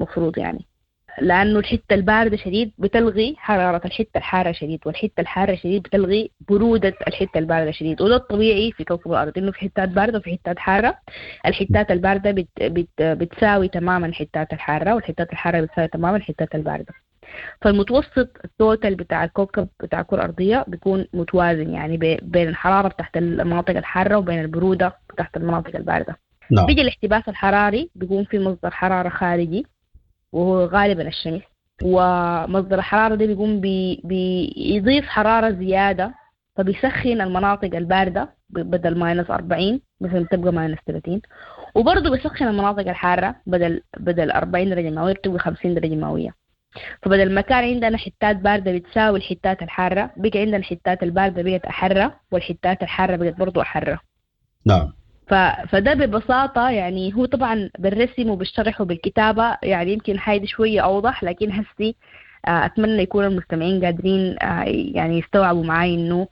المفروض يعني لأنه الحتة الباردة شديد بتلغي حرارة الحتة الحارة شديد والحتة الحارة شديد بتلغي برودة الحتة الباردة شديد وده الطبيعي في كوكب الأرض إنه في حتات باردة وفي حتات حارة الحتات الباردة بت بت بتساوي تماما الحتات الحارة والحتات الحارة بتساوي تماما الحتات الباردة فالمتوسط التوتال بتاع الكوكب بتاع الكرة الأرضية بيكون متوازن يعني بين الحرارة تحت المناطق الحارة وبين البرودة تحت المناطق الباردة نعم. بيجي الاحتباس الحراري بيكون في مصدر حرارة خارجي وهو غالبا الشمس ومصدر الحرارة ده بيقوم بي بيضيف حرارة زيادة فبيسخن المناطق الباردة بدل ماينس 40 مثلا تبقى ماينس 30 وبرضه بيسخن المناطق الحارة بدل بدل 40 درجة مئوية بتبقى 50 درجة مئوية فبدل ما كان عندنا حتات باردة بتساوي الحتات الحارة بقى عندنا الحتات الباردة بقت أحرة والحتات الحارة بقت برضه أحرة نعم ف... فده ببساطة يعني هو طبعا بالرسم وبالشرح وبالكتابة يعني يمكن حاجة شوية أوضح لكن هسي آه، أتمنى يكون المستمعين قادرين آه، يعني يستوعبوا معي إنه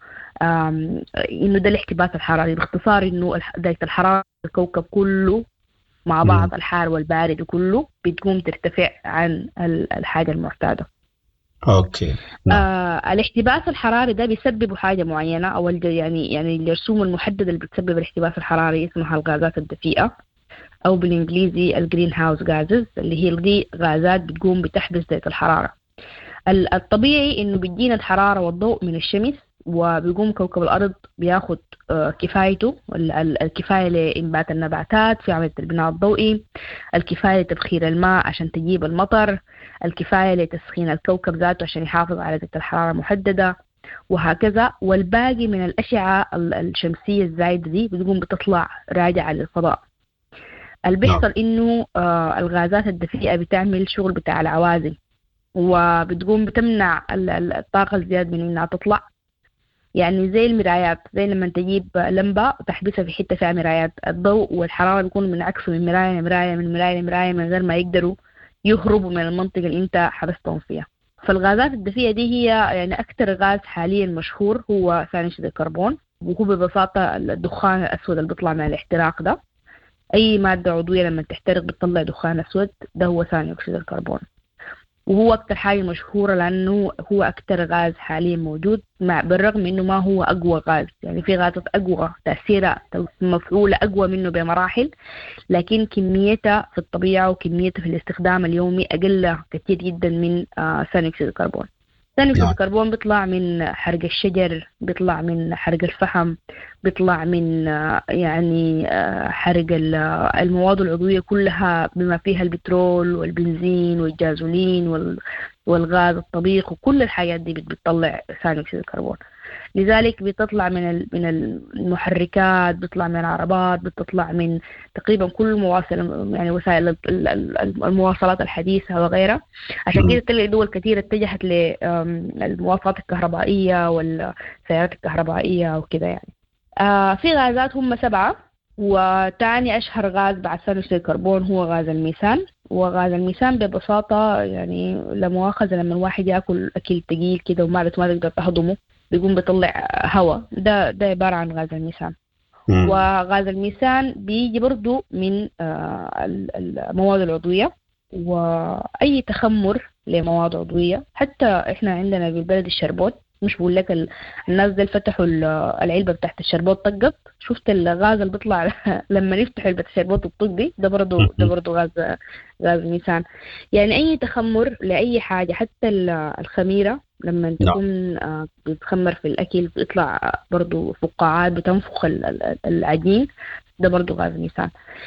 إنه ده الاحتباس الحراري باختصار إنه درجة الحرارة الكوكب كله مع بعض الحار والبارد وكله بتقوم ترتفع عن الحاجة المعتادة اوكي نعم. آه الاحتباس الحراري ده بيسبب حاجه معينه او يعني يعني الرسوم المحدده اللي بتسبب الاحتباس الحراري اسمها الغازات الدفيئه او بالانجليزي الجرين هاوس غازز اللي هي دي غازات بتقوم بتحبس درجه الحراره الطبيعي انه بيدينا الحراره والضوء من الشمس وبيقوم كوكب الأرض بياخد آه، كفايته الكفاية لإنبات النباتات في عملية البناء الضوئي الكفاية لتبخير الماء عشان تجيب المطر الكفاية لتسخين الكوكب ذاته عشان يحافظ على درجة الحرارة المحددة وهكذا والباقي من الأشعة الشمسية الزايدة دي بتقوم بتطلع راجعة للفضاء اللي بيحصل نعم. إنه آه، الغازات الدفيئة بتعمل شغل بتاع العوازل وبتقوم بتمنع الطاقة الزيادة من إنها تطلع يعني زي المرايات زي لما تجيب لمبة وتحبسها في حتة فيها مرايات الضوء والحرارة بيكون منعكسوا من مراية لمراية من مراية لمراية من غير ما يقدروا يهربوا من المنطقة اللي انت حبستهم فيها فالغازات الدفيئة دي هي يعني أكثر غاز حاليا مشهور هو ثاني أكسيد الكربون وهو ببساطة الدخان الأسود اللي بيطلع من الاحتراق ده أي مادة عضوية لما تحترق بتطلع دخان أسود ده هو ثاني أكسيد الكربون وهو أكتر حاجة مشهورة لأنه هو أكتر غاز حاليا موجود مع بالرغم إنه ما هو أقوى غاز يعني في غازات أقوى تأثيرها مفعولة أقوى منه بمراحل لكن كميتها في الطبيعة وكميتها في الاستخدام اليومي أقل كثير جدا من آه، ثاني أكسيد الكربون ثاني أكسيد نعم. الكربون بيطلع من حرق الشجر بيطلع من حرق الفحم بيطلع من آه، يعني آه، حرق المواد العضوية كلها بما فيها البترول والبنزين والجازولين والغاز الطبيخ وكل الحاجات دي بتطلع ثاني أكسيد الكربون لذلك بتطلع من من المحركات بتطلع من العربات بتطلع من تقريبا كل مواصل يعني وسائل المواصلات الحديثة وغيرها عشان كده تلاقي دول كثيرة اتجهت للمواصلات الكهربائية والسيارات الكهربائية وكده يعني آه في غازات هم سبعة وتاني أشهر غاز بعد ثاني أكسيد الكربون هو غاز الميثان وغاز الميثان ببساطة يعني لمؤاخذة لما الواحد ياكل أكل تقيل كده وما ما تقدر تهضمه بيقوم بيطلع هواء ده ده عبارة عن غاز الميثان وغاز الميثان بيجي برضو من آه، المواد العضوية وأي تخمر لمواد عضوية حتى إحنا عندنا بالبلد الشربوت مش بقول لك الناس دي فتحوا العلبة بتاعت الشربوت طقت شفت الغاز اللي بيطلع لما يفتحوا علبة الشربوت الطق دي ده برضه ده برضه غاز غاز الميثان يعني أي تخمر لأي حاجة حتى الخميرة لما نعم. تكون آه، بتخمر في الأكل بيطلع برضو فقاعات بتنفخ العجين ده برضو غاز الميثان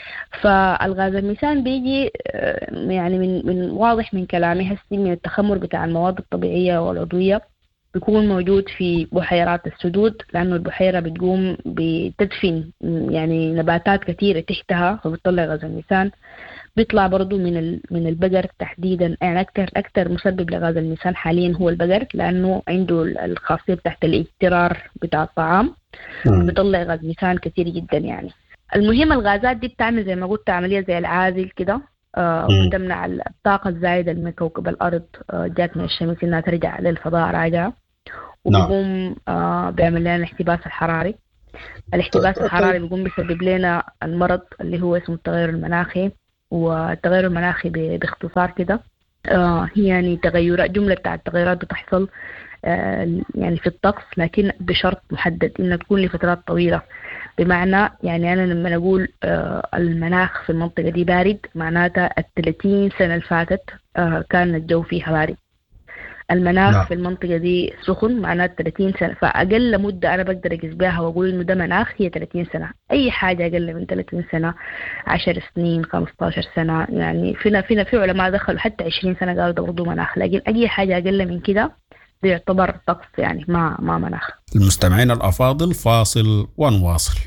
فالغاز الميثان بيجي آه، يعني من من واضح من كلامي هسي من التخمر بتاع المواد الطبيعية والعضوية بيكون موجود في بحيرات السدود لأنه البحيرة بتقوم بتدفن يعني نباتات كثيرة تحتها فبتطلع غاز الميثان بيطلع برضو من من البقر تحديدا يعني اكثر اكثر مسبب لغاز الميثان حاليا هو البقر لانه عنده الخاصيه بتاعت الاضطرار بتاع الطعام بيطلع غاز ميثان كثير جدا يعني المهم الغازات دي بتعمل زي ما قلت عمليه زي العازل كده آه بتمنع الطاقة الزايدة من كوكب الأرض آه جات من الشمس إنها ترجع للفضاء راجعة نعم. وبيقوم آه بيعمل لنا الاحتباس الحراري الاحتباس طيب، الحراري بيقوم بيسبب لنا المرض اللي هو اسمه التغير المناخي والتغير المناخي باختصار كده آه هي يعني تغيرات جملة بتاعت التغيرات بتحصل آه يعني في الطقس لكن بشرط محدد إنها تكون لفترات طويلة بمعنى يعني أنا لما أقول آه المناخ في المنطقة دي بارد معناتها الثلاثين سنة اللي فاتت آه كان الجو فيها بارد المناخ نعم. في المنطقة دي سخن معناه 30 سنة فأقل مدة أنا بقدر أقيس بها وأقول إنه ده مناخ هي 30 سنة أي حاجة أقل من 30 سنة 10 سنين 15 سنة يعني فينا فينا في علماء دخلوا حتى 20 سنة قالوا ده برضه مناخ لكن أي حاجة أقل من كده ده يعتبر طقس يعني ما ما مناخ المستمعين الأفاضل فاصل ونواصل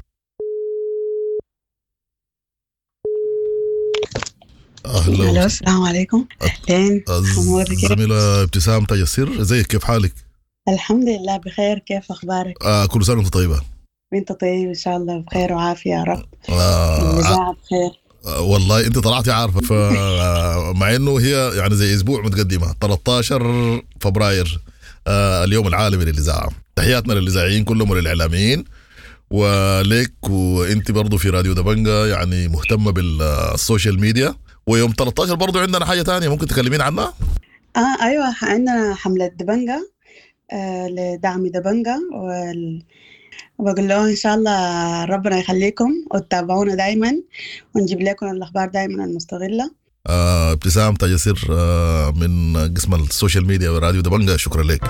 اهلا السلام عليكم اهلين الزميله ابتسام تيسير ازيك كيف حالك؟ الحمد لله بخير كيف اخبارك؟ آه كل سنه وانت طيبه وانت طيب ان شاء الله بخير وعافيه يا رب آه بخير آه والله انت طلعتي عارفه فمع انه هي يعني زي اسبوع متقدمه 13 فبراير آه اليوم العالمي للاذاعه تحياتنا للاذاعيين كلهم وللاعلاميين وليك وانت برضو في راديو دبنجا يعني مهتمه بالسوشيال ميديا ويوم 13 برضو عندنا حاجه تانية ممكن تكلمين عنها اه ايوه عندنا حمله دبنجا آه لدعم دبنجا وال... وبقول له ان شاء الله ربنا يخليكم وتتابعونا دائما ونجيب لكم الاخبار دائما المستغله آه ابتسام تيسير آه من قسم السوشيال ميديا وراديو دبنجا شكرا لك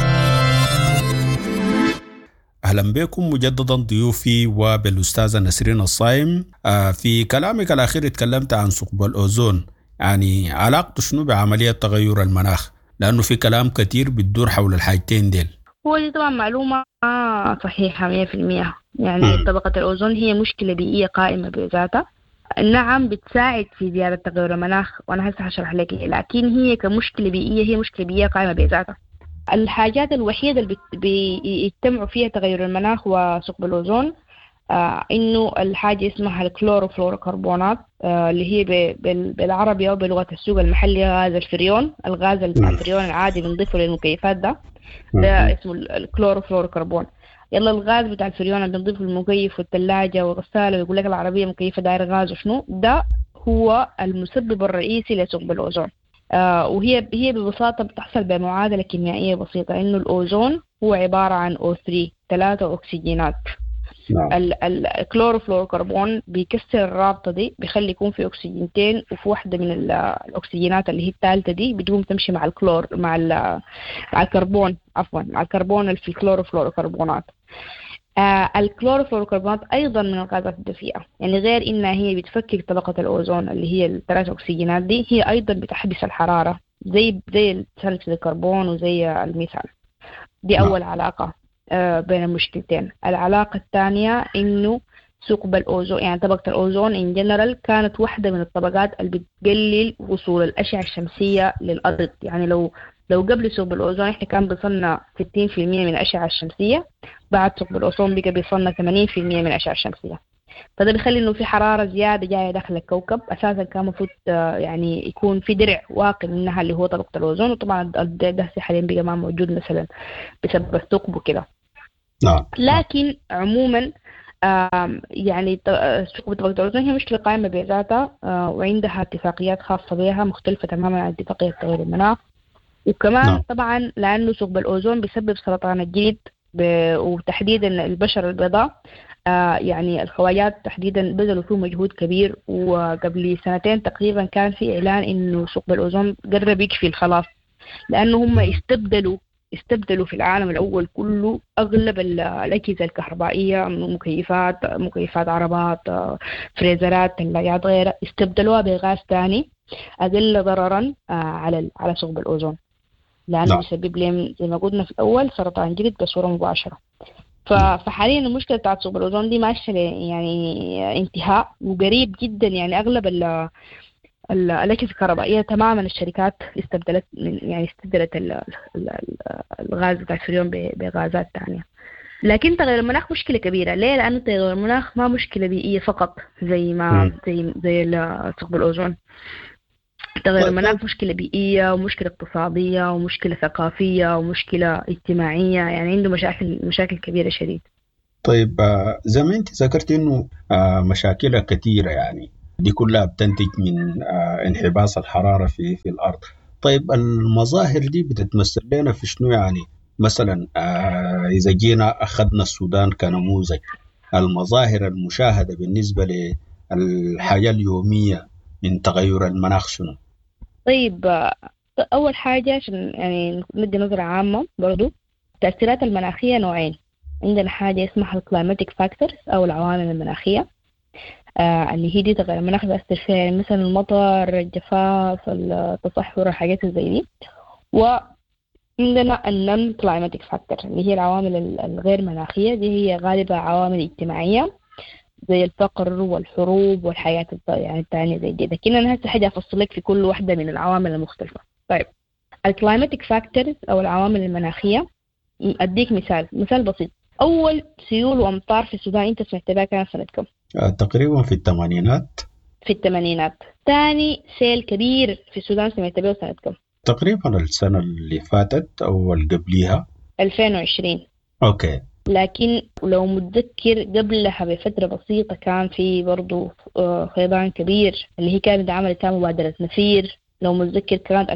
اهلا بكم مجددا ضيوفي وبالاستاذه نسرين الصايم آه في كلامك الاخير تكلمت عن ثقب الاوزون يعني علاقته شنو بعمليه تغير المناخ لانه في كلام كثير بتدور حول الحاجتين ديل هو دي طبعا معلومة صحيحة مية في المية يعني طبقة الأوزون هي مشكلة بيئية قائمة بذاتها نعم بتساعد في زيادة تغير المناخ وأنا هسه هشرح لك لكن هي كمشكلة بيئية هي مشكلة بيئية قائمة بذاتها الحاجات الوحيدة اللي بيجتمعوا فيها تغير المناخ وثقب الأوزون آه إنه الحاجة اسمها الكلوروفلوروكربونات آه اللي هي بالعربي أو بلغة السوق المحلي غاز الفريون الغاز الفريون العادي بنضيفه للمكيفات ده ده اسمه الكلوروفلوروكربون يلا الغاز بتاع الفريون اللي بنضيفه للمكيف والثلاجة والغسالة ويقول لك العربية مكيفة داير غاز وشنو ده هو المسبب الرئيسي لثقب الأوزون آه وهي هي ببساطة بتحصل بمعادلة كيميائية بسيطة إنه الأوزون هو عبارة عن O3 ثلاثة أكسجينات نعم. الكلوروفلوروكربون بيكسر الرابطة دي بيخلي يكون في أكسجينتين وفي واحدة من الأكسجينات اللي هي الثالثة دي بتقوم تمشي مع الكلور مع مع الكربون عفوا مع الكربون اللي في الكلوروفلوروكربونات آه الكلوروفلوروكربونات أيضا من الغازات الدفيئة يعني غير إنها هي بتفكك طبقة الأوزون اللي هي الثلاث أكسجينات دي هي أيضا بتحبس الحرارة زي زي ثاني أكسيد الكربون وزي الميثان دي نعم. أول علاقة آه بين المشكلتين العلاقة الثانية إنه ثقب الأوزون يعني طبقة الأوزون إن جنرال كانت واحدة من الطبقات اللي بتقلل وصول الأشعة الشمسية للأرض يعني لو لو قبل ثقب الأوزون إحنا كان بيصنع 60% من الأشعة الشمسية بعد ثقب الأوزون بقى بيصنع 80% من الأشعة الشمسية فده بيخلي إنه في حرارة زيادة جاية داخل الكوكب أساسا كان المفروض يعني يكون في درع واقي منها اللي هو طبقة الأوزون وطبعا الدرع ده حاليا بقى ما موجود مثلا بسبب الثقب وكده نعم لكن عموما يعني ثقب طبقة الأوزون هي مشكلة قائمة بذاتها وعندها اتفاقيات خاصة بها مختلفة تماما عن اتفاقية تغير المناخ وكمان نعم. طبعا لانه ثقب الاوزون بيسبب سرطان الجلد وتحديدا البشر البيضاء آه يعني الخواجات تحديدا بذلوا فيه مجهود كبير وقبل سنتين تقريبا كان في اعلان انه ثقب الاوزون قرب يكفي خلاص لانه هم استبدلوا استبدلوا في العالم الاول كله اغلب الاجهزه الكهربائيه مكيفات مكيفات عربات فريزرات ثلاجات غيرها استبدلوها بغاز ثاني اقل ضررا على على ثقب الاوزون لانه نعم. بيسبب لهم زي ما قلنا في الاول سرطان جلد بصوره مباشره فحاليا المشكله بتاعت ثقب الاوزون دي ماشيه يعني انتهاء وقريب جدا يعني اغلب الاجهزه الكهربائيه تماما الشركات استبدلت يعني استبدلت الغاز بتاع الفريون بغازات ثانيه لكن تغير المناخ مشكله كبيره ليه لانه تغير المناخ ما مشكله بيئيه فقط زي ما زي زي ثقب الاوزون تغير المناخ مشكلة بيئية ومشكلة اقتصادية ومشكلة ثقافية ومشكلة اجتماعية يعني عنده مشاكل مشاكل كبيرة شديد طيب زي ما انت ذكرت انه مشاكلها كثيرة يعني دي كلها بتنتج من آه، انحباس الحرارة في في الأرض طيب المظاهر دي بتتمثل لنا في شنو يعني مثلا آه، إذا جينا أخذنا السودان كنموذج المظاهر المشاهدة بالنسبة للحياة اليومية من تغير المناخ شنو؟ طيب آه، أول حاجة عشان يعني ندي نظرة عامة برضو التأثيرات المناخية نوعين عندنا حاجة اسمها الكلايماتيك فاكتورز أو العوامل المناخية آه اللي هي دي تغير المناخ بيأثر فيها يعني مثلا المطر الجفاف التصحر الحاجات زي دي وعندنا النون كلايماتيك فاكتور اللي هي العوامل الغير مناخية دي هي غالبا عوامل اجتماعية زي الفقر والحروب والحياة يعني التانية زي دي لكن أنا هسه حاجة أفصل لك في كل واحدة من العوامل المختلفة طيب الكلايماتيك فاكتورز أو العوامل المناخية أديك مثال مثال بسيط أول سيول وأمطار في السودان أنت سمعت بها كانت سنة كم؟ آه، تقريبا في الثمانينات في الثمانينات ثاني سيل كبير في السودان سمعت به سنة كم؟ تقريبا السنة اللي فاتت أو اللي قبليها 2020 أوكي لكن لو متذكر قبلها بفترة بسيطة كان في برضو آه، فيضان كبير اللي هي كانت عملت مبادرة نفير لو متذكر كانت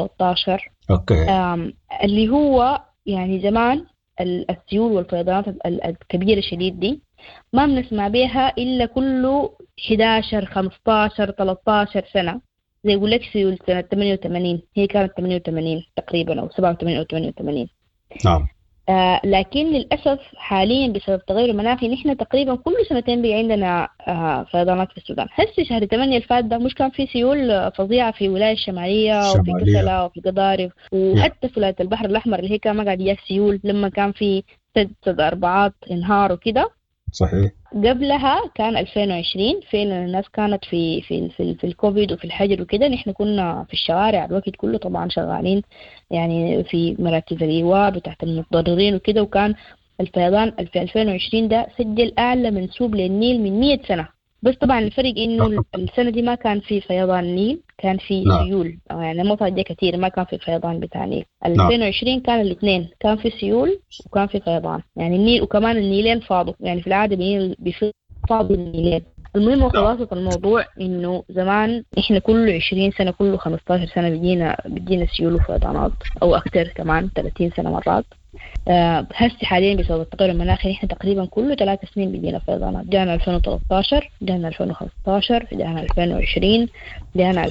2013 أوكي اللي هو يعني زمان السيول والفيضانات الكبيرة شديد دي ما بنسمع بيها إلا كل 11 15 13 سنة زي يقول لك سيول سنة 88 هي كانت 88 تقريبا أو 87 أو 88 نعم آه لكن للأسف حاليا بسبب التغير المناخي نحن تقريبا كل سنتين بي عندنا آه فيضانات في السودان هسه شهر 8 الفات ده مش كان في سيول فظيعة في ولاية الشمالية وفي كسلة وفي قضارف وحتى في ولاية البحر الأحمر اللي هي كان ما قاعد يجي سيول لما كان في سد سد أربعات انهار وكده صحيح قبلها كان 2020 فعلا الناس كانت في في في, في الكوفيد وفي الحجر وكده نحن كنا في الشوارع الوقت كله طبعا شغالين يعني في مراكز الايواء بتاعت المتضررين وكده وكان الفيضان في 2020 ده سجل اعلى منسوب للنيل من 100 سنه بس طبعا الفرق انه السنه دي ما كان في فيضان نيل كان في نعم. سيول أو يعني المطر دي كثير ما كان في فيضان بتاع نيل نعم. 2020 كان الاثنين كان في سيول وكان في فيضان يعني النيل وكمان النيلين فاضوا يعني في العاده بينيل- بيفيض فاضوا النيلين المهم وخلاصة الموضوع انه زمان احنا كل 20 سنة كل 15 سنة بيجينا بيجينا سيول وفيضانات او اكثر كمان 30 سنة مرات آه، هسه حاليا بسبب التغير المناخي احنا تقريبا كل ثلاث سنين بيجينا فيضانات جانا 2013 جانا 2015 جانا 2020 جانا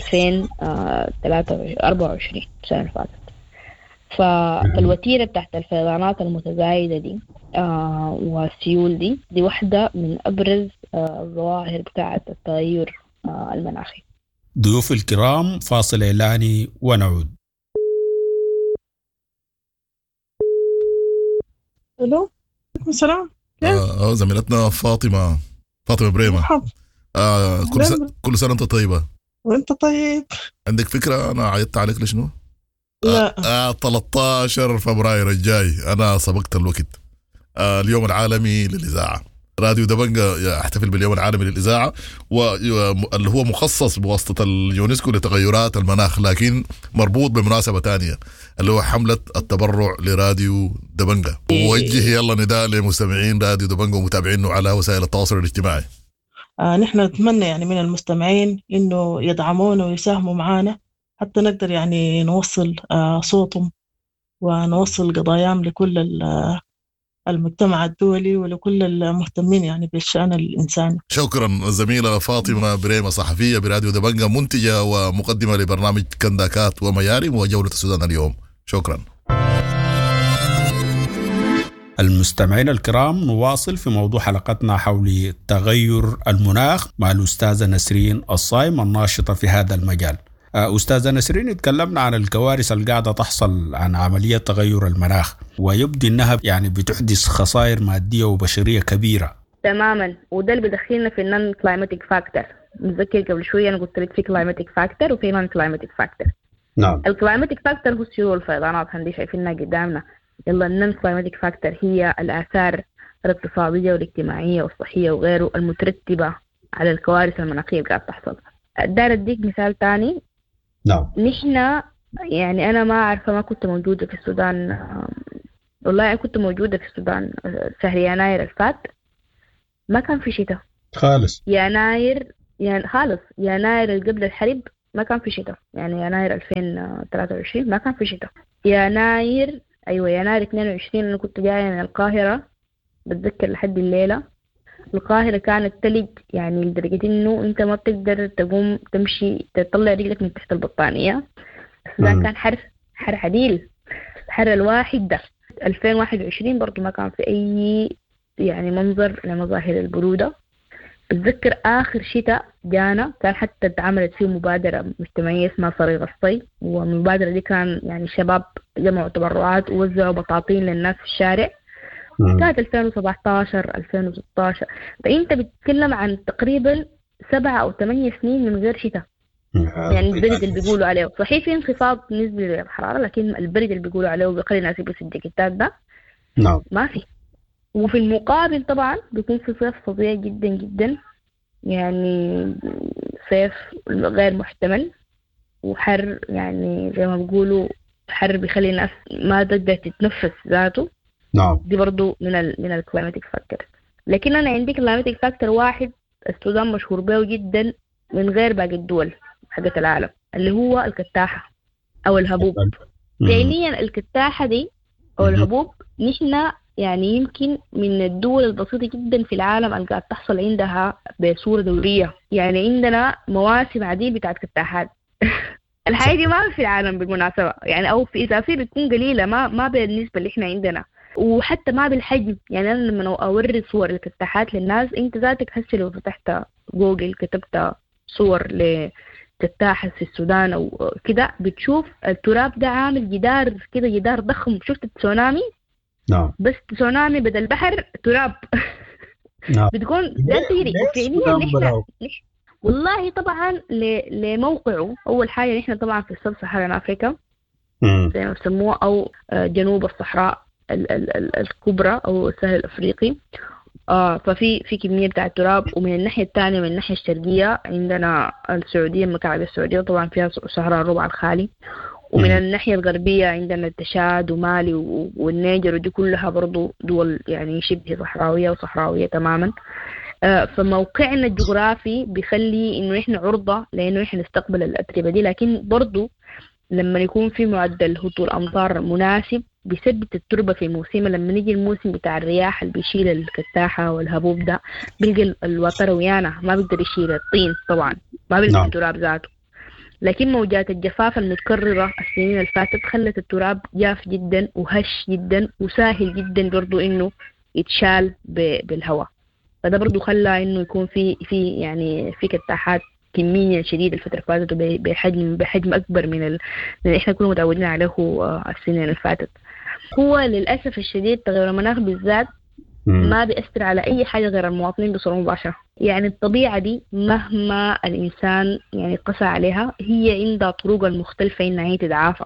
2024 السنة اللي فاتت ف- فالوتيرة بتاعت الفيضانات المتزايدة دي آه والسيول دي دي واحدة من أبرز آه الظواهر بتاعت التغير آه المناخي ضيوف الكرام فاصل إعلاني ونعود الو عليكم السلام آه آه، زميلتنا فاطمه فاطمه بريمه مرحبا آه كل, سنة بريمة. كل سنه انت طيبه وانت طيب عندك فكره انا عيطت عليك لشنو؟ لا آه 13 فبراير الجاي انا سبقت الوقت آه اليوم العالمي للاذاعه راديو دبنجا يحتفل باليوم العالمي للاذاعه واللي هو مخصص بواسطه اليونسكو لتغيرات المناخ لكن مربوط بمناسبه تانية اللي هو حمله التبرع لراديو دبنجا ووجه يلا نداء لمستمعين راديو دبنجا ومتابعينه على وسائل التواصل الاجتماعي آه نحن نتمنى يعني من المستمعين انه يدعمونا ويساهموا معنا حتى نقدر يعني نوصل آه صوتهم ونوصل قضاياهم لكل ال- المجتمع الدولي ولكل المهتمين يعني بالشأن الإنساني شكرا الزميلة فاطمة بريمة صحفية براديو دبنجا منتجة ومقدمة لبرنامج كنداكات وميارم وجولة السودان اليوم شكرا المستمعين الكرام نواصل في موضوع حلقتنا حول تغير المناخ مع الأستاذة نسرين الصايم الناشطة في هذا المجال آه، أستاذة نسرين اتكلمنا عن الكوارث اللي قاعدة تحصل عن عملية تغير المناخ ويبدو أنها يعني بتحدث خسائر مادية وبشرية كبيرة تماما وده اللي بدخلنا في النون كلايماتيك فاكتور متذكر قبل شوية أنا قلت لك في كلايماتيك فاكتور وفي نون كلايماتيك فاكتور نعم الكلايماتيك فاكتور هو السيول والفيضانات هندي شايفينها قدامنا يلا النون كلايماتيك فاكتور هي الآثار الاقتصادية والاجتماعية والصحية وغيره المترتبة على الكوارث المناخية اللي قاعد تحصل داير أديك مثال تاني نعم نحن يعني أنا ما عارفة ما كنت موجودة في السودان آم، والله أنا كنت موجودة في السودان آه، شهر يناير الفات ما كان في شتاء خالص يناير يعني خالص يناير اللي قبل الحرب ما كان في شتاء يعني يناير 2023 ما كان في شتاء يناير أيوة يناير 22 أنا كنت جاية من القاهرة بتذكر لحد الليلة القاهرة كانت تلج يعني لدرجة إنه أنت ما بتقدر تقوم تمشي تطلع رجلك من تحت البطانية السودان مم. كان حر حر عديل الحر الواحد ده 2021 برضو ما كان في أي يعني منظر لمظاهر البرودة بتذكر آخر شتاء جانا كان حتى اتعملت فيه مبادرة مجتمعية اسمها صريغ الصيف والمبادرة دي كان يعني شباب جمعوا تبرعات ووزعوا بطاطين للناس في الشارع مم. كانت 2017 2016 فأنت بتتكلم عن تقريبا سبعة أو ثمانية سنين من غير شتاء يعني البرد اللي بيقولوا عليه صحيح في انخفاض نسبي للحرارة لكن البرد اللي بيقولوا عليه وبيخلي الناس يلبسوا الجاكيتات ده نعم ما في وفي المقابل طبعا بيكون في صيف فظيع جدا جدا يعني صيف غير محتمل وحر يعني زي ما بيقولوا حر بيخلي الناس ما تقدر تتنفس ذاته نعم دي برضو من ال من الكلايماتيك فاكتور لكن انا عندي كلايماتيك فاكتور واحد السودان مشهور به جدا من غير باقي الدول حقت العالم اللي هو الكتاحة او الهبوب مم. فعليا الكتاحة دي أو مهم. الهبوب نحن يعني يمكن من الدول البسيطة جدا في العالم اللي قاعد تحصل عندها بصورة دورية يعني عندنا مواسم عديد بتاعت كتاحات الحاجة دي ما في العالم بالمناسبة يعني أو في إذا في بتكون قليلة ما ما بالنسبة اللي إحنا عندنا وحتى ما بالحجم يعني أنا لما أوري صور الكتاحات للناس أنت ذاتك هسه لو فتحت جوجل كتبت صور لكتاحة في السودان أو كده بتشوف التراب ده عامل جدار كده جدار ضخم شفت التسونامي نعم بس تسونامي بدل بحر تراب نعم بتكون ده تجري ليه فعليا السودان نحن براو؟ نح- والله طبعا ل- لموقعه اول حاجه نحن طبعا في السب صحراء افريقيا مم. زي ما بسموها او آه، جنوب الصحراء ال- ال- ال- الكبرى او السهل الافريقي آه ففي في كميه بتاع التراب ومن الناحيه الثانيه من الناحيه الشرقيه عندنا السعوديه المملكه العربيه السعوديه طبعا فيها صحراء الربع الخالي ومن مم. الناحية الغربية عندنا التشاد ومالي و- والنيجر ودي كلها برضو دول يعني شبه صحراوية وصحراوية تماما آه، فموقعنا الجغرافي بيخلي انه احنا عرضة لانه احنا نستقبل الاتربة دي لكن برضو لما يكون في معدل هطول امطار مناسب بيثبت التربة في موسمها لما نيجي الموسم بتاع الرياح اللي بيشيل الكتاحة والهبوب ده بيلقى ال- الوتر ويانا ما بيقدر يشيل الطين طبعا ما بيلقى نعم. التراب ذاته لكن موجات الجفاف المتكررة السنين اللي فاتت خلت التراب جاف جدا وهش جدا وسهل جدا برضو انه يتشال ب- بالهواء فده برضو خلى انه يكون في في يعني في كتاحات كمية شديدة الفترة اللي فاتت وب- بحجم بحجم أكبر من ال... من اللي إحنا كنا متعودين عليه آه، السنين اللي فاتت هو للأسف الشديد تغير المناخ بالذات مم. ما بيأثر على أي حاجة غير المواطنين بصورة مباشرة يعني الطبيعة دي مهما الإنسان يعني قسى عليها هي عندها طرق المختلفة إنها هي تتعافى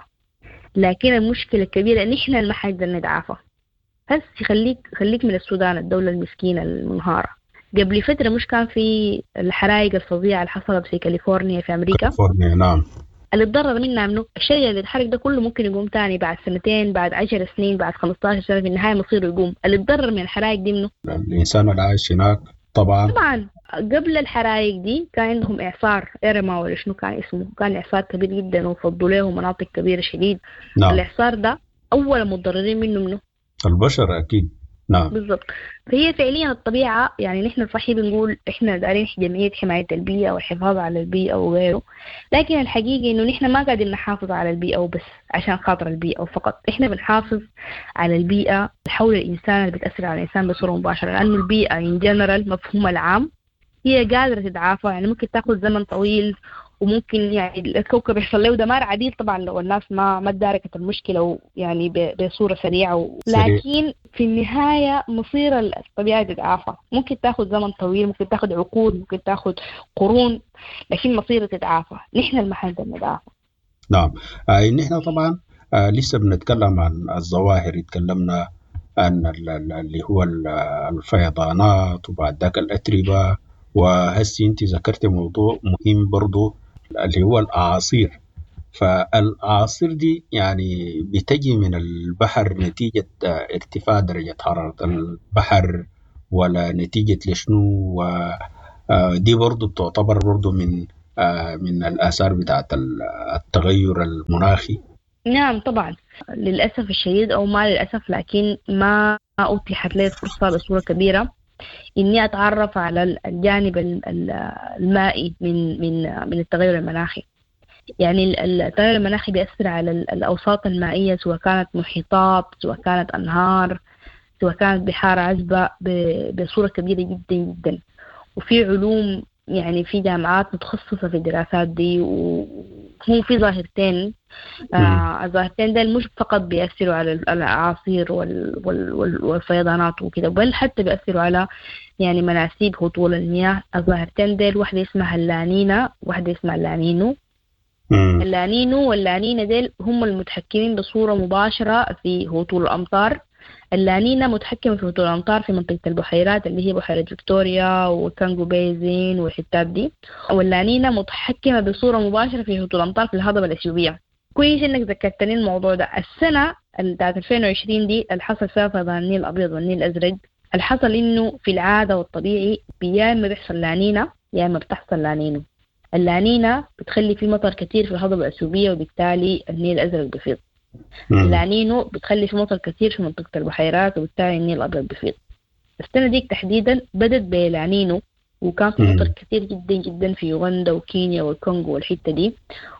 لكن المشكلة الكبيرة إن إحنا اللي ما حنقدر نتعافى بس خليك خليك من السودان الدولة المسكينة المنهارة قبل فترة مش كان في الحرائق الفظيعة اللي حصلت في كاليفورنيا في أمريكا كاليفورنيا نعم اللي اتضرر منها منه الشيء اللي اتحرق ده كله ممكن يقوم تاني بعد سنتين بعد عشر سنين بعد 15 سنة في النهاية مصيره يقوم اللي اتضرر من الحرائق دي منه الإنسان اللي عايش هناك طبعا طبعا قبل الحرائق دي كان عندهم إعصار إيرما ولا شنو كان اسمه كان إعصار كبير جدا وفضوا له مناطق كبيرة شديد نعم الإعصار ده أول متضررين منه منه البشر أكيد نعم بالضبط فهي فعليا الطبيعة يعني نحن صحيح بنقول احنا دارين جمعية حماية البيئة والحفاظ على البيئة وغيره لكن الحقيقة انه نحن ما قاعدين نحافظ على البيئة وبس عشان خاطر البيئة فقط احنا بنحافظ على البيئة حول الانسان اللي بتأثر على الانسان بصورة مباشرة لانه البيئة ان جنرال مفهومها العام هي قادرة تتعافى يعني ممكن تاخذ زمن طويل وممكن يعني الكوكب يحصل له دمار عديد طبعا لو الناس ما ما تداركت المشكله يعني ب- بصوره سريعه و... سريع. لكن في النهايه مصير الطبيعه تتعافى ممكن تاخذ زمن طويل ممكن تاخذ عقود ممكن تاخذ قرون لكن مصيرها تتعافى نحن اللي ما حنقدر نتعافى نعم آه نحن طبعا آه لسه بنتكلم عن الظواهر اتكلمنا عن ال- ال- اللي هو ال- الفيضانات وبعد ذاك الأتربة وهسي انت ذكرت موضوع مهم برضو اللي هو الأعاصير فالأعاصير دي يعني بتجي من البحر نتيجة آه، ارتفاع درجة حرارة البحر ولا نتيجة لشنو و آه، دي برضو تعتبر برضو من آه، من الآثار بتاعت التغير المناخي نعم طبعا للأسف الشديد أو ما للأسف لكن ما أتيحت لي الفرصة بصورة كبيرة إني أتعرف على الجانب المائي من من من التغير المناخي يعني التغير المناخي بيأثر على الأوساط المائية سواء كانت محيطات سواء كانت أنهار سواء كانت بحار عذبة بصورة كبيرة جدا جدا وفي علوم يعني في جامعات متخصصة في الدراسات دي وهو في ظاهرتين آه الظاهرتين دول مش فقط بيأثروا على الأعاصير والفيضانات وكده بل حتى بيأثروا على يعني مناسيب هطول المياه الظاهرتين دول واحدة اسمها اللانينا واحدة اسمها اللانينو اللانينو واللانينا ديل هم المتحكمين بصورة مباشرة في هطول الأمطار اللانينا متحكمة في هطول الأمطار في منطقة البحيرات اللي هي بحيرة فيكتوريا وكانجو بيزين والحتات دي واللانينا متحكمة بصورة مباشرة في هطول الأمطار في الهضبة الأثيوبية كويس انك ذكرتني الموضوع ده السنة بتاعت 2020 دي اللي حصل فيها فيضان النيل الأبيض والنيل الأزرق اللي حصل إنه في العادة والطبيعي يا إما بيحصل لانينا يا إما بتحصل لانينو اللانينا بتخلي في مطر كثير في الهضبة الأثيوبية وبالتالي النيل الأزرق بيفيض اللانينو بتخلي في مطر كثير في منطقة البحيرات وبالتالي النيل الأبيض بيفيض السنة ديك تحديدا بدت بلانينو وكان في مطر كثير جدا جدا في يوغندا وكينيا والكونغو والحتة دي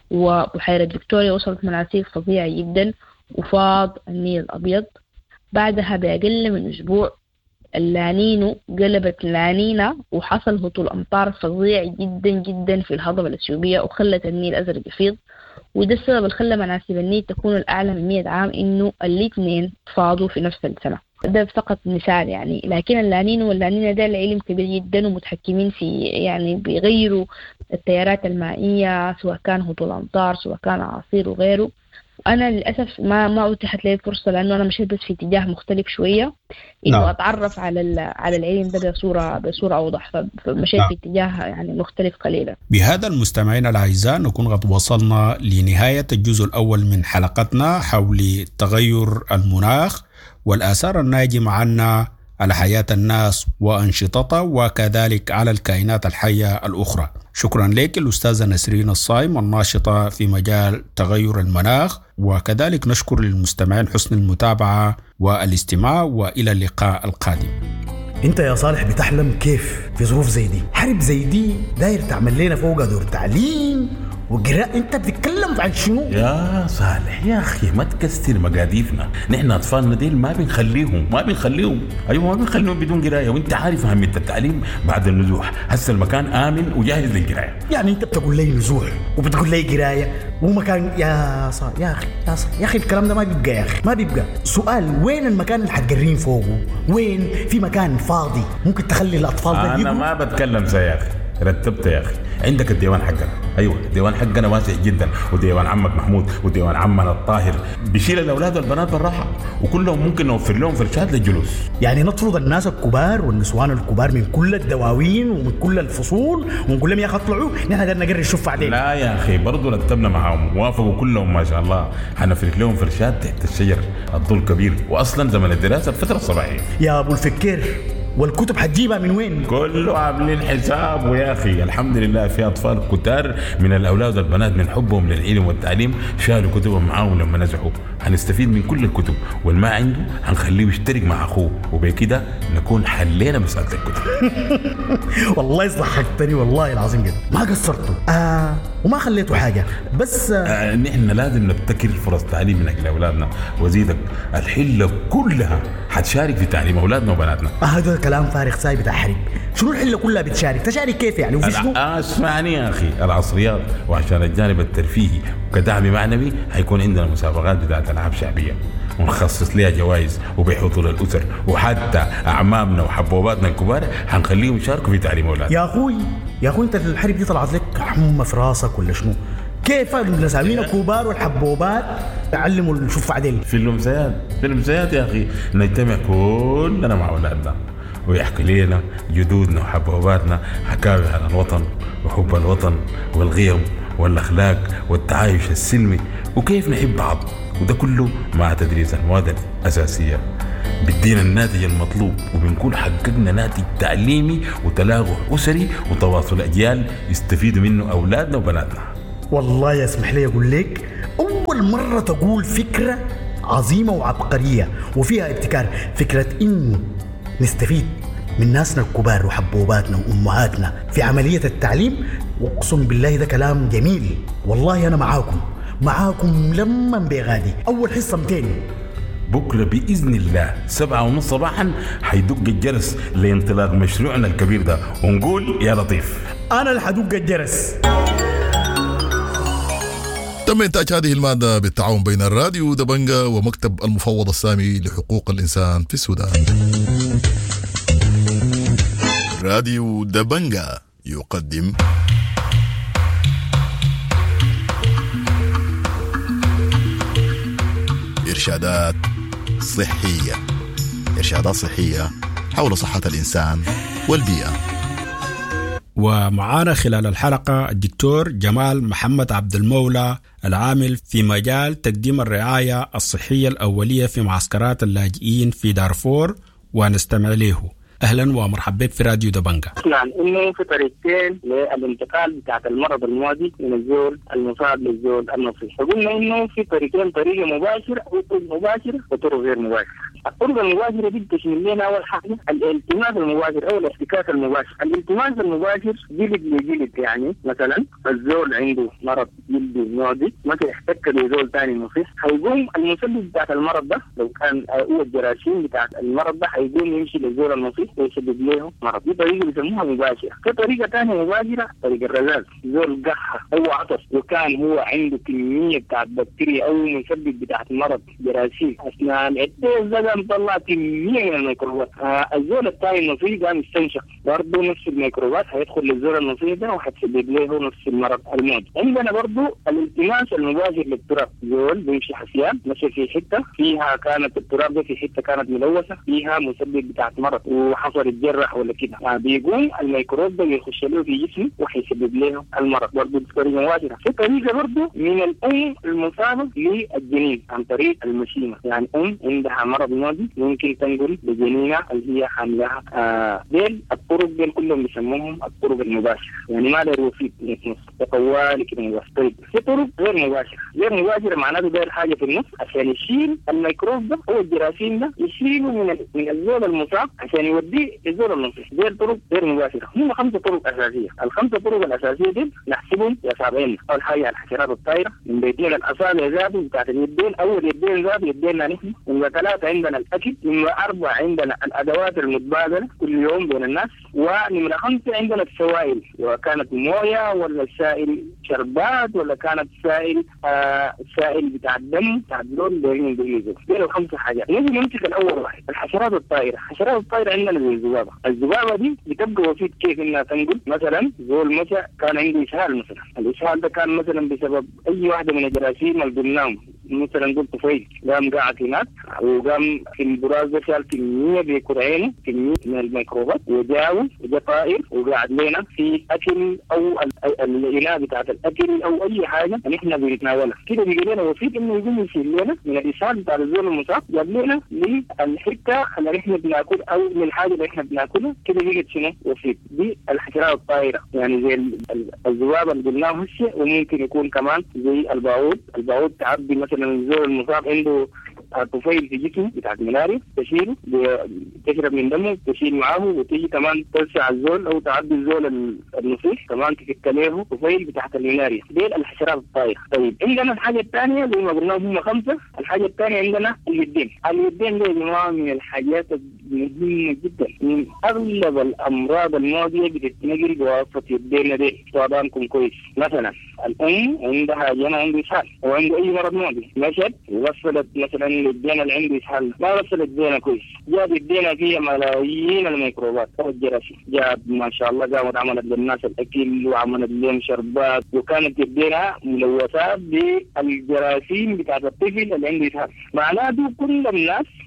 وبحيرة فيكتوريا وصلت مناسيب فظيعة جدا وفاض النيل الأبيض بعدها بأقل من أسبوع اللانينو قلبت لانينا وحصل هطول أمطار فظيع جدا جدا في الهضبة الأثيوبية وخلت النيل الأزرق يفيض وده السبب اللي خلى مناسب النيل تكون الأعلى من 100 عام إنه الاثنين فاضوا في نفس السنة ده فقط مثال يعني لكن اللانينو واللانينا ده العلم كبير جدا ومتحكمين في يعني بيغيروا التيارات المائية سواء كان هطول أمطار سواء كان أعاصير وغيره انا للاسف ما ما اتيحت لي الفرصه لانه انا مشيت بس في اتجاه مختلف شويه انه نعم. اتعرف على على العلم ده بصوره بصوره اوضح فمشيت نعم. في اتجاه يعني مختلف قليلا بهذا المستمعين الاعزاء نكون قد وصلنا لنهايه الجزء الاول من حلقتنا حول تغير المناخ والاثار الناجمه عنها على حياه الناس وانشطتها وكذلك على الكائنات الحيه الاخرى شكرا لك الأستاذة نسرين الصايم الناشطة في مجال تغير المناخ وكذلك نشكر للمستمعين حسن المتابعة والاستماع وإلى اللقاء القادم انت يا صالح بتحلم كيف في ظروف زي دي حرب زي دي داير تعمل لنا فوق دور تعليم وقراء انت بتتكلم عن شنو؟ يا صالح يا اخي ما تكسر مقاديفنا، نحن اطفالنا ديل ما بنخليهم ما بنخليهم، ايوه ما بنخليهم بدون قرايه وانت عارف اهميه التعليم بعد النزوح، هسه المكان امن وجاهز للقرايه. يعني انت بتقول لي نزوح وبتقول لي قرايه ومكان يا صالح يا اخي يا صالح يا اخي الكلام ده ما بيبقى يا اخي ما بيبقى، سؤال وين المكان اللي حتقرين فوقه؟ وين في مكان فاضي ممكن تخلي الاطفال انا ما بتكلم زي يا اخي رتبت يا اخي عندك الديوان حقنا ايوه الديوان حقنا واسع جدا وديوان عمك محمود وديوان عمنا الطاهر بيشيل الاولاد والبنات بالراحه وكلهم ممكن نوفر لهم فرشات للجلوس يعني نطرد الناس الكبار والنسوان الكبار من كل الدواوين ومن كل الفصول ونقول لهم يا اخي اطلعوا نحن قدرنا نقرر الشفع علينا لا يا اخي برضه رتبنا معاهم وافقوا كلهم ما شاء الله حنفرك لهم فرشات تحت الشجر الظل كبير واصلا زمن الدراسه الفتره الصباحيه يا ابو الفكر والكتب حتجيبها من وين؟ كله عاملين حساب ويا اخي الحمد لله في اطفال كتار من الاولاد والبنات من حبهم للعلم والتعليم شالوا كتبهم معاهم لما نزحوا حنستفيد من كل الكتب والما عنده حنخليه يشترك مع اخوه وبكده نكون حلينا مساله الكتب والله ضحكتني والله العظيم جدا ما قصرتوا آه وما خليتوا حاجه بس آه, آه نحن لازم نبتكر فرص تعليم من اجل اولادنا وزيدك الحله كلها حتشارك في تعليم اولادنا وبناتنا آه هذا كلام فارغ ساي بتاع حرب شنو الحله كلها بتشارك تشارك كيف يعني وفي شنو اسمعني يا اخي العصريات وعشان الجانب الترفيهي وكدعم معنوي حيكون عندنا مسابقات بتاعت العاب شعبيه ونخصص لها جوائز وبيحطوا للاسر وحتى اعمامنا وحبوباتنا الكبار حنخليهم يشاركوا في تعليم اولادنا يا اخوي يا اخوي انت الحرب دي طلعت لك حمى في راسك ولا شنو؟ كيف المسامين الكبار والحبوبات تعلموا الشفع ديل في الامسيات في الامسيات يا اخي نجتمع كلنا مع اولادنا ويحكي لنا جدودنا وحبوباتنا حكاوي عن الوطن وحب الوطن والقيم والاخلاق والتعايش السلمي وكيف نحب بعض وده كله مع تدريس المواد الاساسيه بيدينا الناتج المطلوب وبنكون حققنا ناتج تعليمي وتلاغح أسري وتواصل أجيال يستفيدوا منه أولادنا وبناتنا والله يسمح لي اقول لك اول مره تقول فكره عظيمه وعبقريه وفيها ابتكار فكره انه نستفيد من ناسنا الكبار وحبوباتنا وامهاتنا في عمليه التعليم واقسم بالله ده كلام جميل والله انا معاكم معاكم لما بغادي اول حصه 200 بكرة بإذن الله سبعة ونص صباحا حيدق الجرس لانطلاق مشروعنا الكبير ده ونقول يا لطيف انا اللي حدق الجرس تم إنتاج هذه المادة بالتعاون بين الراديو دبنجا ومكتب المفوض السامي لحقوق الإنسان في السودان راديو دبنجا يقدم إرشادات صحية إرشادات صحية حول صحة الإنسان والبيئة ومعانا خلال الحلقة الدكتور جمال محمد عبد المولى العامل في مجال تقديم الرعاية الصحية الأولية في معسكرات اللاجئين في دارفور ونستمع له أهلا ومرحبا بك في راديو دبنجا نعم انه في طريقتين للانتقال بتاعت المرض المعدي من الزول المصاب للزول النصيح فقلنا انه في طريقين طريقه مباشره وطرق مباشره وطرق غير مباشره الطرق المباشره دي بتشمل لنا اول حاجه الالتماس المباشر او الاحتكاك المباشر الالتماس المباشر جلد لجلد يعني مثلا الزول عنده مرض جلدي معدي مثلا احتك بزول ثاني نصيح هيقوم المسبب بتاعت المرض ده لو كان آه، هو الجراثيم بتاعت المرض ده هيقوم يمشي للزول النصيح ويسبب له مرض دي طريقه بيسموها مباشره في طريقه ثانيه مباشره طريقه الرذاذ زول قحه او عطس وكان هو عنده كميه بتاعت بكتيريا او مسبب بتاعت المرض جراثيم اثناء العدة ده قام طلع كميه من الميكروبات آه الزول الثاني النصيح قام يستنشق برضه نفس الميكروبات هيدخل للزول النصيح ده وهتسبب له نفس المرض الموت عندنا برضه الالتماس المباشر للتراب زول بيمشي حسيان مشي في حته فيها كانت التراب ده في حته كانت ملوثه فيها مسبب بتاعت مرض وحصل يتجرح ولا كده آه بيقوم الميكروب ده بيخش له في جسمه وهيسبب له المرض برضه بطريقه مباشره في طريقه برضه من الام المصابه للجنين عن طريق المشيمه يعني ام عندها مرض معدي ممكن تنقل لجنينها اللي هي حاملها آه ديل الطرق ديل كلهم بيسموهم الطرق المباشره يعني ما داير وسيط في النص طوالي كده مباشر طيب في طرق غير مباشره غير مباشره معناته داير حاجه في النص عشان يشيل الميكروب ده او الجراثيم ده يشيله من ال- من الزول المصاب عشان يوديه للزول النصيح دي الطرق غير مباشره هم خمسه طرق اساسيه الخمسه طرق الاساسيه دي نحسبهم باصابعنا اول حاجه الحشرات الطايره من بيتين الاصابع ذاته بتاعت اليدين اول يدين ذات يدينا نحن نمرة ثلاثه عندنا الاكل نمرة اربعه عندنا الادوات المتبادله كل يوم بين الناس ونمرة خمسه عندنا السوائل سواء كانت مويه ولا السائل شربات ولا كانت سائل آه سائل بتاع الدم بتاع الزول اللي هي بالانجليزي دي الخمسه حاجات نجي نمسك الاول واحد الحشرات الطائره الحشرات الطائره عندنا زي الذبابه الذبابه دي بتبقى وسيط كيف انها تنقل مثلا زول مشى كان عنده اسهال مثلا الاسهال ده كان مثلا بسبب اي واحده من الجراثيم اللي قلناهم مثلا قلت طفيل قام قاعد هناك وقام في البراز ده شال كميه بيكر عينه كميه من الميكروبات وجاوز وجا طائر وقاعد لنا في اكل او ال- ال- الاناء بتاعت الاكل او اي حاجه نحن بنتناولها كده بيجي لنا وسيط انه يقوم يشيل لنا من الاسهال بتاع الزول المصاب جاب لنا للحته اللي احنا بناكل او من الحاجه اللي احنا بناكلها كده بيجي شنو وسيط دي الحشرات الطائره يعني زي ال- ال- الذبابه اللي قلناه هسه وممكن يكون كمان زي الباعوض الباعوض تعبي مثلا الزول المصاب عنده طفيل في جسمه بتاعت ملاريا تشيله ب- تشرب من دمه تشيل معاه وتيجي كمان تلسع الزول او تعدي الزول ال- النصيح كمان تفك له طفيل بتاعت الملاريا دي الحشرات الطايره طيب عندنا الحاجه الثانيه زي ما قلنا هم خمسه الحاجه الثانيه عندنا اليدين اليدين دي يا جماعه من الحاجات المهمه جدا من اغلب الامراض المعديه بتتنقل بواسطه يدينا دي صابانكم كويس مثلا الام عندها جنى عنده اسهال وعنده اي مرض معدي مشت وغسلت مثلا الدينا اللي عنده اسهال ما غسلت دينا كويس جاب الدينا فيها ملايين الميكروبات او الجراثيم جاب ما شاء الله قامت عملت للناس الاكل وعملت لهم شربات وكانت الدينا ملوثات بالجراثيم بتاعت الطفل اللي عنده اسهال معناته كل الناس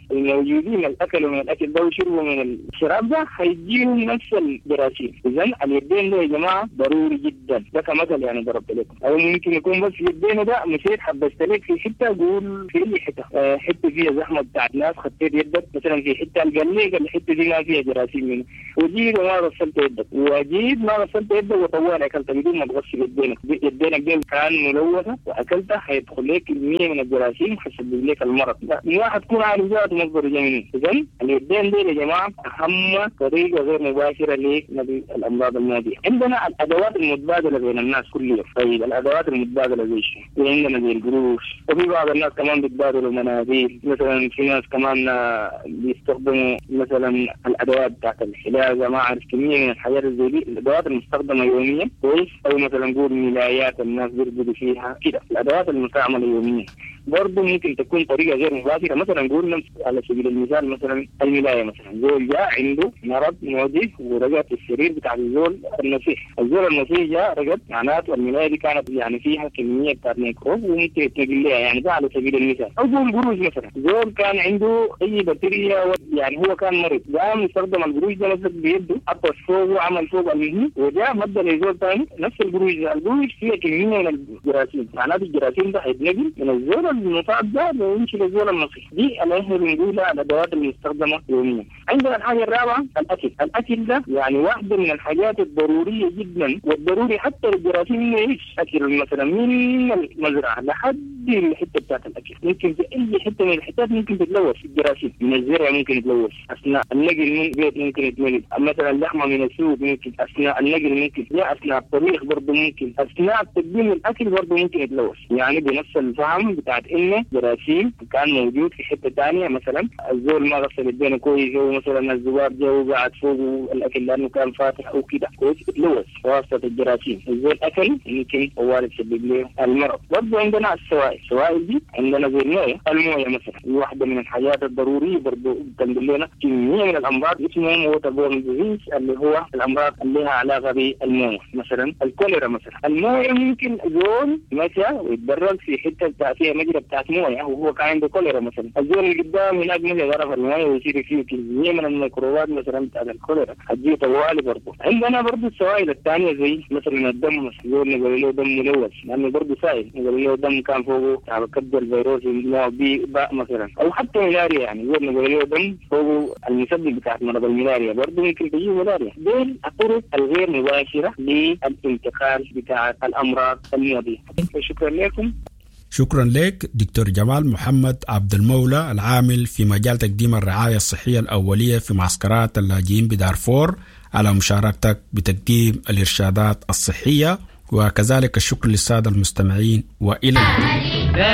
الموجودين الاكلوا من الاكل ده وشربوا من الشراب ده هيجيهم نفس الجراثيم اذا اليدين ده يا جماعه ضروري جدا ده كمثل يعني ضربت لكم او ممكن يكون بس يدينا ده مشيت حبست لك في حته قول في اي حته آه، حته فيها زحمه بتاعت ناس خطيت يدك مثلا في حته قال لك الحته دي ما فيها جراثيم منه وجيت وما غسلت يدك وجيت ما غسلت يدك وطوال اكلت بدون ما تغسل يدينك يدينك دي كان ملوثه واكلتها هيدخل لك كميه من الجراثيم حيسبب لك المرض لا الواحد تكون عارف ذاته مصدر جميل اذا اليدين دي يا جماعه اهم طريقه غير مباشره لنقل الامراض المعديه عندنا الادوات المتبادله بين الناس كل يوم طيب الادوات المتبادله زي شنو؟ عندنا زي القروش وفي بعض الناس كمان بيتبادلوا مناديل مثلا في ناس كمان آه، بيستخدموا مثلا الادوات بتاعت الحلاقه ما اعرف كميه من الحاجات زي دي الادوات المستخدمه يوميا كويس او مثلا نقول ملايات الناس بيرقدوا فيها كده الادوات المستعمله يوميا برضه ممكن تكون طريقه غير مباشره مثلا نقول نمس- على سبيل المثال مثلا الملايه مثلا زول جاء عنده مرض معدي ورقد في السرير بتاع الزول النصيح الزول النصيح جاء رقد معناته الملايه دي كانت يعني فيها كميه بتاعت ميكروب وممكن يتنقل لها يعني ده على سبيل المثال او زول قروش مثلا زول كان عنده اي بكتيريا و- يعني هو كان مريض قام يستخدم القروش ده مسك بيده حط فوقه وعمل فوق المهني وجاء مد لزول ثاني نفس القروش ده القروش فيها كميه من الجراثيم معناته الجراثيم ده هيتنقل من الزول المصاب ده ويمشي للزول النصيح دي اللي احنا بنقولها الادوات المستخدمه يوميا عندنا الحاجه الرابعه الاكل الاكل ده يعني واحده من الحاجات الضروريه جدا والضروري حتى للجراثيم انه يعيش اكل مثلا من المزرعه لحد الحته بتاعت الاكل ممكن في اي حته من الحتات ممكن تتلوث الجراثيم من الزرع ممكن يتلوث اثناء النقل من البيت ممكن يتنقل مثلا اللحمه من السوق ممكن اثناء النقل ممكن لا اثناء الطبيخ برضه ممكن اثناء تقديم الاكل برضه ممكن يتلوث يعني بنفس الفهم بتاعت انه جراثيم كان موجود في حته ثانيه مثلا الزول ما غسل يدينه كويس هو مثلا الذباب جو قاعد فوق الاكل لانه كان فاتح او كده كويس يتلوث واسطه الجراثيم الزول اكل يمكن هو يسبب له المرض برضه عندنا السوائل السوائل دي عندنا زي المويه المويه مثلا واحده من الحاجات الضروريه برضه تنقل لنا كميه من الامراض اسمهم ووتر بورن ديزيز اللي هو الامراض اللي لها علاقه بالمويه مثلا الكوليرا مثلا المويه ممكن زول مشى ويتدرج في حته بتاع فيها مجرى بتاعت مويه وهو كان عنده كوليرا مثلا الزول اللي قدام هناك مشى ضرب المويه ويصير فيه كميه من الميكروبات مثلا بتاعت الكوليرا هتجيه طوالي برضه عندنا برضه السوائل الثانيه زي مثلا الدم مثلا زول نقول له دم ملوث لانه برضه سائل نقول له دم كان فوقه بتاع كبد الفيروس نوع بي باء مثلا او حتى ملاريا يعني زول نقول له دم فوقه المسبب بتاع مرض الملاريا برضه ممكن تجيه ملاريا دول الطرق الغير مباشره للانتقال بتاع الامراض المعديه شكرا لكم شكرا لك دكتور جمال محمد عبد المولى العامل في مجال تقديم الرعاية الصحية الأولية في معسكرات اللاجئين بدارفور على مشاركتك بتقديم الإرشادات الصحية وكذلك الشكر للسادة المستمعين وإلى اللقاء